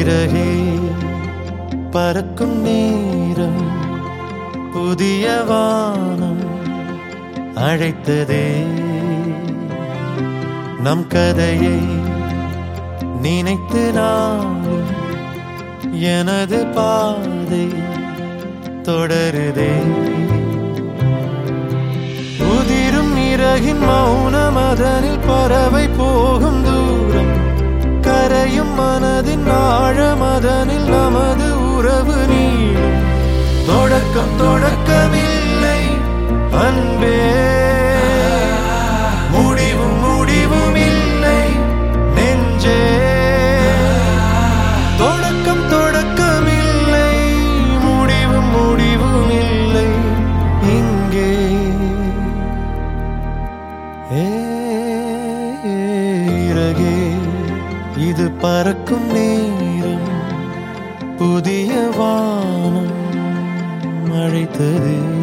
இறகே பறக்கும் நேரம் புதிய வானம் அழைத்ததே நம் கதையை நினைத்து நாளும் எனது பாதை தொடருதே உதிரும் இறகின் மௌனம் அதனில் பறவை போகும் தூரம் கரையும் மனதின் ஆழம் அதனில் நமது உறவு நீளும் தொடக்கம் தொடக்கமில்லை அன்பே முடிவும் முடிவும் இல்லை நெஞ்சே தொடக்கம் தொடக்கமில்லை முடிவும் முடிவும் இல்லை இங்கே ஏ, இறகே இது பறக்கும் நேரம் புதிய வானம் அழைத்தது